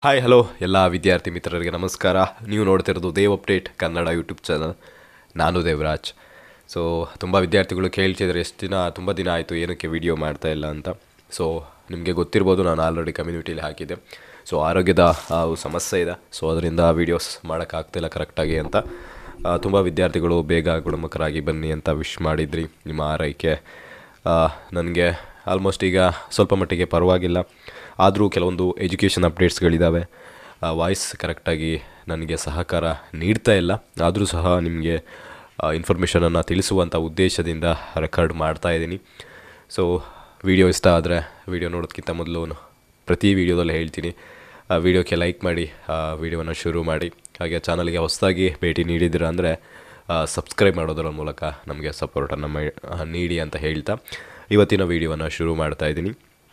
hi hello ಎಲ್ಲ ವಿದ್ಯಾರ್ಥಿ ಮಿತ್ರರಿಗೆ ನಮಸ್ಕಾರ ನೀವು ನೋಡ್ತಿರೋದು Dev update Kannada YouTube channel ನಾನು ದೇವರಾಜ್ ಸೊ ತುಂಬ ವಿದ್ಯಾರ್ಥಿಗಳು ಕೇಳ್ತಿದ್ದಾರೆ ಎಷ್ಟು ದಿನ ತುಂಬ ದಿನ ಆಯಿತು ಏನಕ್ಕೆ ವಿಡಿಯೋ ಮಾಡ್ತಾ ಇಲ್ಲ ಅಂತ ಸೊ ನಿಮಗೆ ಗೊತ್ತಿರ್ಬೋದು ನಾನು ಆಲ್ರೆಡಿ ಕಮ್ಯುನಿಟಿಲಿ ಹಾಕಿದ್ದೆ ಸೊ ಆರೋಗ್ಯದ ಆ, ಸಮಸ್ಯೆ ಇದೆ ಸೊ ಅದರಿಂದ ವೀಡಿಯೋಸ್ ಮಾಡೋಕ್ಕಾಗ್ತಿಲ್ಲ ಕರೆಕ್ಟಾಗಿ ಅಂತ ತುಂಬ ವಿದ್ಯಾರ್ಥಿಗಳು ಬೇಗ ಗುಣಮುಖರಾಗಿ ಬನ್ನಿ ಅಂತ ವಿಶ್ ಮಾಡಿದ್ರಿ ನಿಮ್ಮ ಆರೈಕೆ ನನಗೆ ಆಲ್ಮೋಸ್ಟ್ ಈಗ ಸ್ವಲ್ಪ ಮಟ್ಟಿಗೆ ಪರವಾಗಿಲ್ಲ ಆದರೂ ಕೆಲವೊಂದು ಎಜುಕೇಷನ್ ಅಪ್ಡೇಟ್ಸ್ಗಳಿದ್ದಾವೆ ವಾಯ್ಸ್ ಕರೆಕ್ಟಾಗಿ ನನಗೆ ಸಹಕಾರ ನೀಡ್ತಾ ಇಲ್ಲ ಆದರೂ ಸಹ ನಿಮಗೆ ಇನ್ಫಾರ್ಮೇಷನನ್ನು ತಿಳಿಸುವಂಥ ಉದ್ದೇಶದಿಂದ ರೆಕಾರ್ಡ್ ಮಾಡ್ತಾ ಇದ್ದೀನಿ ಸೊ ವಿಡಿಯೋ ಇಷ್ಟ ಆದರೆ ವಿಡಿಯೋ ನೋಡೋದಕ್ಕಿಂತ ಮೊದಲು ಪ್ರತಿ ವಿಡಿಯೋದಲ್ಲಿ ಹೇಳ್ತೀನಿ ವಿಡಿಯೋಕ್ಕೆ ಲೈಕ್ ಮಾಡಿ ವಿಡಿಯೋವನ್ನು ಶುರು ಮಾಡಿ ಹಾಗೆ ಚಾನಲ್ಗೆ ಹೊಸದಾಗಿ ಭೇಟಿ ನೀಡಿದ್ದೀರ ಅಂದರೆ ಸಬ್ಸ್ಕ್ರೈಬ್ ಮಾಡೋದರ ಮೂಲಕ ನಮಗೆ ಸಪೋರ್ಟನ್ನು ನೀಡಿ ಅಂತ ಹೇಳ್ತಾ ಇವತ್ತಿನ ವಿಡಿಯೋವನ್ನು ಶುರು ಮಾಡ್ತಾ ಇದ್ದೀನಿ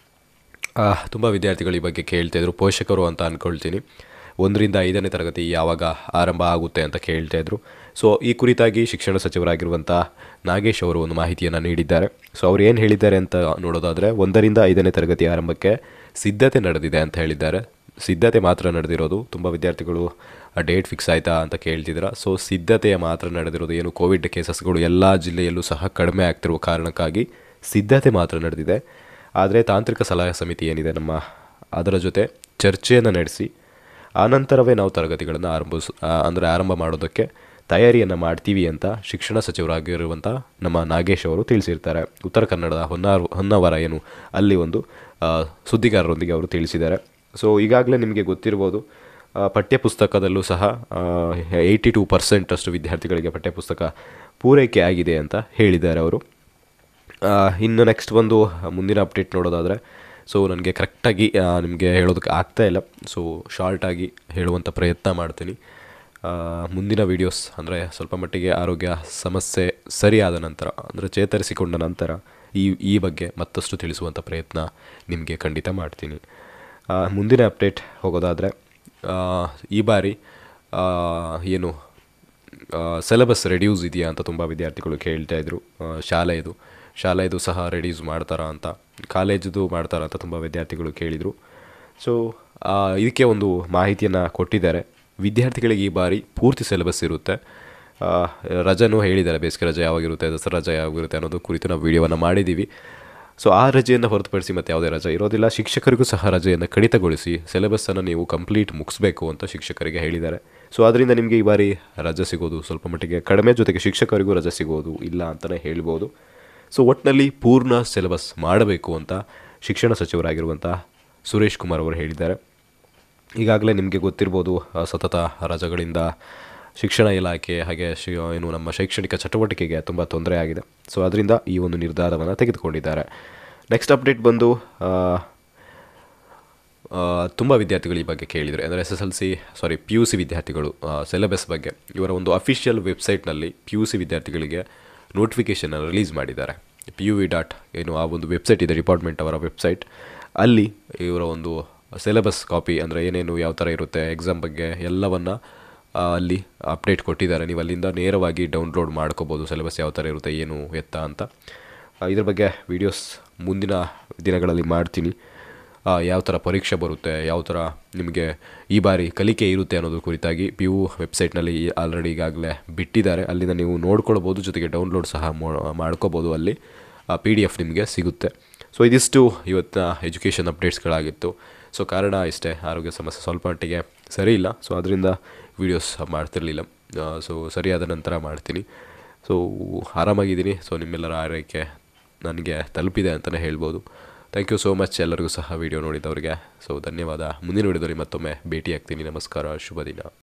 ತುಂಬ ವಿದ್ಯಾರ್ಥಿಗಳು ಈ ಬಗ್ಗೆ ಕೇಳ್ತಾಯಿದ್ರು ಪೋಷಕರು ಅಂತ ಅಂದ್ಕೊಳ್ತೀನಿ ಒಂದರಿಂದ ಐದನೇ ತರಗತಿ ಯಾವಾಗ ಆರಂಭ ಆಗುತ್ತೆ ಅಂತ ಕೇಳ್ತಾ ಇದ್ರು ಸೊ ಈ ಕುರಿತಾಗಿ ಶಿಕ್ಷಣ ಸಚಿವರಾಗಿರುವಂಥ ನಾಗೇಶ್ ಅವರು ಒಂದು ಮಾಹಿತಿಯನ್ನು ನೀಡಿದ್ದಾರೆ ಸೊ ಅವ್ರು ಏನು ಹೇಳಿದ್ದಾರೆ ಅಂತ ನೋಡೋದಾದರೆ ಒಂದರಿಂದ ಐದನೇ ತರಗತಿ ಆರಂಭಕ್ಕೆ ಸಿದ್ಧತೆ ನಡೆದಿದೆ ಅಂತ ಹೇಳಿದ್ದಾರೆ ಸಿದ್ಧತೆ ಮಾತ್ರ ನಡೆದಿರೋದು ತುಂಬ ವಿದ್ಯಾರ್ಥಿಗಳು ಡೇಟ್ ಫಿಕ್ಸ್ ಆಯಿತಾ ಅಂತ ಕೇಳ್ತಿದ್ದೀರಾ ಸೊ ಸಿದ್ಧತೆಯ ಮಾತ್ರ ನಡೆದಿರೋದು ಏನು ಕೋವಿಡ್ ಕೇಸಸ್ಗಳು ಎಲ್ಲ ಜಿಲ್ಲೆಯಲ್ಲೂ ಸಹ ಕಡಿಮೆ ಆಗ್ತಿರುವ ಕಾರಣಕ್ಕಾಗಿ ಸಿದ್ಧತೆ ಮಾತ್ರ ನಡೆದಿದೆ ಆದರೆ ತಾಂತ್ರಿಕ ಸಲಹಾ ಸಮಿತಿ ಏನಿದೆ ನಮ್ಮ ಅದರ ಜೊತೆ ಚರ್ಚೆಯನ್ನು ನಡೆಸಿ ಆನಂತರವೇ ನಾವು ತರಗತಿಗಳನ್ನು ಆರಂಭಿಸ್ ಅಂದರೆ ಆರಂಭ ಮಾಡೋದಕ್ಕೆ ತಯಾರಿಯನ್ನು ಮಾಡ್ತೀವಿ ಅಂತ ಶಿಕ್ಷಣ ಸಚಿವರಾಗಿರುವಂಥ ನಮ್ಮ ನಾಗೇಶ್ ಅವರು ತಿಳಿಸಿರ್ತಾರೆ ಉತ್ತರ ಕನ್ನಡದ ಹೊನ್ನಾರು ಹೊನ್ನಾವರ ಏನು ಅಲ್ಲಿ ಒಂದು ಆ, ಸುದ್ದಿಗಾರರೊಂದಿಗೆ ಅವರು ತಿಳಿಸಿದ್ದಾರೆ ಸೊ ಈಗಾಗಲೇ ನಿಮಗೆ ಗೊತ್ತಿರ್ಬೋದು ಆ, ಪಠ್ಯಪುಸ್ತಕದಲ್ಲೂ ಸಹ ಏಯ್ಟಿ ಟೂ ಪರ್ಸೆಂಟ್ ಅಷ್ಟು ವಿದ್ಯಾರ್ಥಿಗಳಿಗೆ ಪಠ್ಯಪುಸ್ತಕ ಪೂರೈಕೆ ಆಗಿದೆ ಅಂತ ಹೇಳಿದ್ದಾರೆ ಅವರು ಆ, ಇನ್ನು ನೆಕ್ಸ್ಟ್ ಬಂದು ಮುಂದಿನ ಅಪ್ಡೇಟ್ ನೋಡೋದಾದರೆ ಸೊ ನನಗೆ ಕರೆಕ್ಟಾಗಿ ನಿಮಗೆ ಹೇಳೋದಕ್ಕೆ ಆಗ್ತಾ ಇಲ್ಲ ಸೊ ಶಾರ್ಟಾಗಿ ಹೇಳುವಂಥ ಪ್ರಯತ್ನ ಮಾಡ್ತೀನಿ ಆ, ಮುಂದಿನ ವೀಡಿಯೋಸ್ ಅಂದರೆ ಸ್ವಲ್ಪ ಮಟ್ಟಿಗೆ ಆರೋಗ್ಯ ಸಮಸ್ಯೆ ಸರಿಯಾದ ನಂತರ ಅಂದರೆ ಚೇತರಿಸಿಕೊಂಡ ನಂತರ ಈ ಈ ಬಗ್ಗೆ ಮತ್ತಷ್ಟು ತಿಳಿಸುವಂಥ ಪ್ರಯತ್ನ ನಿಮಗೆ ಖಂಡಿತ ಮಾಡ್ತೀನಿ ಆ, ಮುಂದಿನ ಅಪ್ಡೇಟ್ ಹೋಗೋದಾದರೆ ಆ, ಈ ಬಾರಿ ಆ, ಏನು ಸಿಲೆಬಸ್ ರೆಡ್ಯೂಸ್ ಇದೆಯಾ ಅಂತ ತುಂಬ ವಿದ್ಯಾರ್ಥಿಗಳು ಕೇಳ್ತಾ ಇದ್ರು ಆ, ಶಾಲೆಯದು ಶಾಲೆಯದು ಸಹ ರೆಡ್ಯೂಸ್ ಮಾಡ್ತಾರಾ ಅಂತ ಕಾಲೇಜದು ಮಾಡ್ತಾರಾ ಅಂತ ತುಂಬ ವಿದ್ಯಾರ್ಥಿಗಳು ಕೇಳಿದರು ಸೊ ಇದಕ್ಕೆ ಒಂದು ಮಾಹಿತಿಯನ್ನು ಕೊಟ್ಟಿದ್ದಾರೆ ವಿದ್ಯಾರ್ಥಿಗಳಿಗೆ ಈ ಬಾರಿ ಪೂರ್ತಿ ಸಿಲೆಬಸ್ ಇರುತ್ತೆ ಆ, ರಜೆನೂ ಹೇಳಿದ್ದಾರೆ ಬೇಸಿಗೆ ರಜೆ ಯಾವಾಗಿರುತ್ತೆ ದಸರಾ ರಜೆ ಯಾವಾಗಿರುತ್ತೆ ಅನ್ನೋದು ಕುರಿತು ನಾವು ವಿಡಿಯೋವನ್ನು ಮಾಡಿದ್ದೀವಿ ಸೊ ಆ ರಜೆಯನ್ನು ಹೊರತುಪಡಿಸಿ ಮತ್ತೆ ಯಾವುದೇ ರಜೆ ಇರೋದಿಲ್ಲ ಶಿಕ್ಷಕರಿಗೂ ಸಹ ರಜೆಯನ್ನು ಕಡಿತಗೊಳಿಸಿ ಸಿಲೆಬಸ್ಸನ್ನು ನೀವು ಕಂಪ್ಲೀಟ್ ಮುಗಿಸ್ಬೇಕು ಅಂತ ಶಿಕ್ಷಕರಿಗೆ ಹೇಳಿದ್ದಾರೆ ಸೊ ಅದರಿಂದ ನಿಮಗೆ ಈ ಬಾರಿ ರಜೆ ಸಿಗೋದು ಸ್ವಲ್ಪ ಮಟ್ಟಿಗೆ ಕಡಿಮೆ ಜೊತೆಗೆ ಶಿಕ್ಷಕರಿಗೂ ರಜೆ ಸಿಗೋದು ಇಲ್ಲ ಅಂತಲೇ ಹೇಳ್ಬೋದು ಸೊ ಒಟ್ಟಿನಲ್ಲಿ ಪೂರ್ಣ ಸಿಲೆಬಸ್ ಮಾಡಬೇಕು ಅಂತ ಶಿಕ್ಷಣ ಸಚಿವರಾಗಿರುವಂಥ ಸುರೇಶ್ ಕುಮಾರ್ ಅವರು ಹೇಳಿದ್ದಾರೆ ಈಗಾಗಲೇ ನಿಮಗೆ ಗೊತ್ತಿರ್ಬೋದು ಆ, ಸತತ ರಜಗಳಿಂದ ಶಿಕ್ಷಣ ಇಲಾಖೆ ಹಾಗೆ ಶಿ ಏನು ನಮ್ಮ ಶೈಕ್ಷಣಿಕ ಚಟುವಟಿಕೆಗೆ ತುಂಬ ತೊಂದರೆ ಆಗಿದೆ ಸೊ ಅದರಿಂದ ಈ ಒಂದು ನಿರ್ಧಾರವನ್ನು ತೆಗೆದುಕೊಂಡಿದ್ದಾರೆ ನೆಕ್ಸ್ಟ್ ಅಪ್ಡೇಟ್ ಬಂದು ಆ, ತುಂಬ ವಿದ್ಯಾರ್ಥಿಗಳು ಈ ಬಗ್ಗೆ ಕೇಳಿದರು ಅಂದರೆ S S L C sorry P U C ವಿದ್ಯಾರ್ಥಿಗಳು ಸಿಲೆಬಸ್ ಬಗ್ಗೆ ಇವರ ಒಂದು ಅಫಿಷಿಯಲ್ ವೆಬ್ಸೈಟ್ನಲ್ಲಿ ಪಿ ಯು ಸಿ ವಿದ್ಯಾರ್ಥಿಗಳಿಗೆ ನೋಟಿಫಿಕೇಷನ್ ರಿಲೀಸ್ ಮಾಡಿದ್ದಾರೆ ಪಿ ಯು ವಿ ಡಾಟ್ ಏನು ಆ ಒಂದು ವೆಬ್ಸೈಟ್ ಇದೆ ಡಿಪಾರ್ಟ್ಮೆಂಟ್ ಅವರ ವೆಬ್ಸೈಟ್ ಅಲ್ಲಿ ಇವರ ಒಂದು ಸಿಲೆಬಸ್ ಕಾಪಿ ಅಂದರೆ ಏನೇನು ಯಾವ ಥರ ಇರುತ್ತೆ ಎಕ್ಸಾಮ್ ಬಗ್ಗೆ ಎಲ್ಲವನ್ನು ಅಲ್ಲಿ ಅಪ್ಡೇಟ್ ಕೊಟ್ಟಿದ್ದಾರೆ ನೀವು ಅಲ್ಲಿಂದ ನೇರವಾಗಿ ಡೌನ್ಲೋಡ್ ಮಾಡ್ಕೋಬೋದು ಸಿಲೆಬಸ್ ಯಾವ ಥರ ಇರುತ್ತೆ ಏನು ಎತ್ತ ಅಂತ ಆ, ಇದ್ರ ಬಗ್ಗೆ ವೀಡಿಯೋಸ್ ಮುಂದಿನ ದಿನಗಳಲ್ಲಿ ಮಾಡ್ತೀನಿ ಆ, ಯಾವ ಥರ ಪರೀಕ್ಷೆ ಬರುತ್ತೆ ಯಾವ ಥರ ನಿಮಗೆ ಈ ಬಾರಿ ಕಲಿಕೆ ಇರುತ್ತೆ ಅನ್ನೋದು ಕುರಿತಾಗಿ ಪಿ ಯು ವೆಬ್ಸೈಟ್ನಲ್ಲಿ ಆಲ್ರೆಡಿ ಈಗಾಗಲೇ ಬಿಟ್ಟಿದ್ದಾರೆ ಅಲ್ಲಿಂದ ನೀವು ನೋಡ್ಕೊಳ್ಬೋದು ಜೊತೆಗೆ ಡೌನ್ಲೋಡ್ ಸಹ ಮೋ- ಮಾಡ್ಕೋಬೋದು ಅಲ್ಲಿ ಪಿ ಡಿ ಎಫ್ ನಿಮಗೆ ಸಿಗುತ್ತೆ ಸೊ ಇದಿಷ್ಟು ಇವತ್ತಿನ ಎಜುಕೇಷನ್ ಅಪ್ಡೇಟ್ಸ್ಗಳಾಗಿತ್ತು ಸೊ ಕಾರಣ ಇಷ್ಟೇ ಆರೋಗ್ಯ ಸಮಸ್ಯೆ ಸ್ವಲ್ಪ ಮಟ್ಟಿಗೆ ಸರಿ ಇಲ್ಲ ಸೊ ಅದರಿಂದ ವೀಡಿಯೋಸ್ ಮಾಡ್ತಿರಲಿಲ್ಲ ಸೊ ಸರಿಯಾದ ನಂತರ ಮಾಡ್ತೀನಿ ಸೊ ಆರಾಮಾಗಿದ್ದೀನಿ ಸೊ ನಿಮ್ಮೆಲ್ಲರ ಆರೈಕೆ ನನಗೆ ತಲುಪಿದೆ ಅಂತಲೇ ಹೇಳ್ಬೋದು ಥ್ಯಾಂಕ್ ಯು ಸೋ ಮಚ್ ಎಲ್ಲರಿಗೂ ಸಹ ವಿಡಿಯೋ ನೋಡಿದವರಿಗೆ ಸೊ ಧನ್ಯವಾದ ಮುಂದಿನ ವಿಡಿಯೋದಲ್ಲಿ ಮತ್ತೊಮ್ಮೆ ಭೇಟಿ ಆಗ್ತೀನಿ ನಮಸ್ಕಾರ ಶುಭ ದಿನ